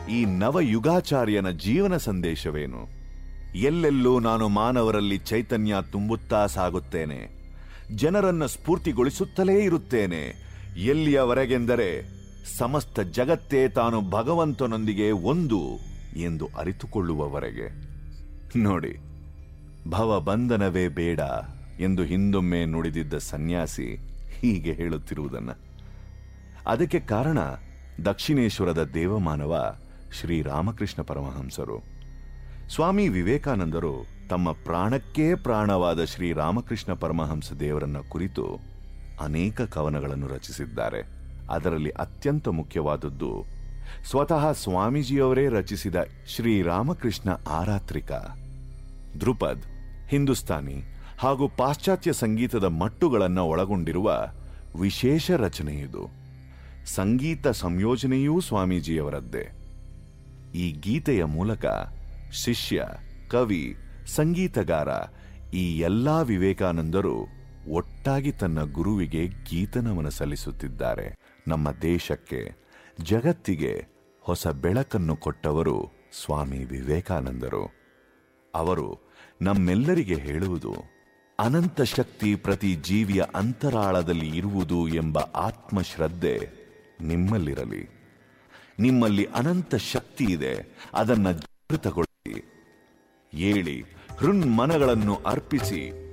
ಈ ನವಯುಗಾಚಾರ್ಯನ ಜೀವನ ಸಂದೇಶವೇನು ಎಲ್ಲೆಲ್ಲೂ ನಾನು ಮಾನವರಲ್ಲಿ ಚೈತನ್ಯ ತುಂಬುತ್ತಾ ಸಾಗುತ್ತೇನೆ ಜನರನ್ನ ಸ್ಫೂರ್ತಿಗೊಳಿಸುತ್ತಲೇ ಇರುತ್ತೇನೆ ಎಲ್ಲಿಯವರೆಗೆಂದರೆ ಸಮಸ್ತ ಜಗತ್ತೇ ತಾನು ಭಗವಂತನೊಂದಿಗೆ ಒಂದು ಎಂದು ಅರಿತುಕೊಳ್ಳುವವರೆಗೆ ನೋಡಿ ಭವಬಂಧನವೇ ಬೇಡ ಎಂದು ಹಿಂದೊಮ್ಮೆ ನುಡಿದಿದ್ದ ಸನ್ಯಾಸಿ ಹೀಗೆ ಹೇಳುತ್ತಿರುವುದನ್ನ ಅದಕ್ಕೆ ಕಾರಣ ದಕ್ಷಿಣೇಶ್ವರದ ದೇವಮಾನವ ಶ್ರೀರಾಮಕೃಷ್ಣ ಪರಮಹಂಸರು ಸ್ವಾಮಿ ವಿವೇಕಾನಂದರು ತಮ್ಮ ಪ್ರಾಣಕ್ಕೇ ಪ್ರಾಣವಾದ ಶ್ರೀರಾಮಕೃಷ್ಣ ಪರಮಹಂಸ ದೇವರನ್ನ ಕುರಿತು ಅನೇಕ ಕವನಗಳನ್ನು ರಚಿಸಿದ್ದಾರೆ ಅದರಲ್ಲಿ ಅತ್ಯಂತ ಮುಖ್ಯವಾದದ್ದು ಸ್ವತಃ ಸ್ವಾಮೀಜಿಯವರೇ ರಚಿಸಿದ ಶ್ರೀರಾಮಕೃಷ್ಣ ಆರಾತ್ರಿಕ ಧ್ರುಪದ್ ಹಿಂದೂಸ್ತಾನಿ ಹಾಗೂ ಪಾಶ್ಚಾತ್ಯ ಸಂಗೀತದ ಮಟ್ಟುಗಳನ್ನು ಒಳಗೊಂಡಿರುವ ವಿಶೇಷ ರಚನೆ ಇದು ಸಂಗೀತ ಸಂಯೋಜನೆಯೂ ಸ್ವಾಮೀಜಿಯವರದ್ದೇ ಈ ಗೀತೆಯ ಮೂಲಕ ಶಿಷ್ಯ ಕವಿ ಸಂಗೀತಗಾರ ಈ ಎಲ್ಲಾ ವಿವೇಕಾನಂದರು ಒಟ್ಟಾಗಿ ತನ್ನ ಗುರುವಿಗೆ ಗೀತನಮನ ಸಲ್ಲಿಸುತ್ತಿದ್ದಾರೆ ನಮ್ಮ ದೇಶಕ್ಕೆ ಜಗತ್ತಿಗೆ ಹೊಸ ಬೆಳಕನ್ನು ಕೊಟ್ಟವರು ಸ್ವಾಮಿ ವಿವೇಕಾನಂದರು ಅವರು ನಮ್ಮೆಲ್ಲರಿಗೆ ಹೇಳುವುದು ಅನಂತ ಶಕ್ತಿ ಪ್ರತಿ ಜೀವಿಯ ಅಂತರಾಳದಲ್ಲಿ ಇರುವುದು ಎಂಬ ಆತ್ಮಶ್ರದ್ಧೆ ನಿಮ್ಮಲ್ಲಿರಲಿ ನಿಮ್ಮಲ್ಲಿ ಅನಂತ ಶಕ್ತಿ ಇದೆ ಅದನ್ನ ಜಾಗೃತಗೊಳಿಸಿ ಏಳಿ ಹೃನ್ಮನಗಳನ್ನು ಅರ್ಪಿಸಿ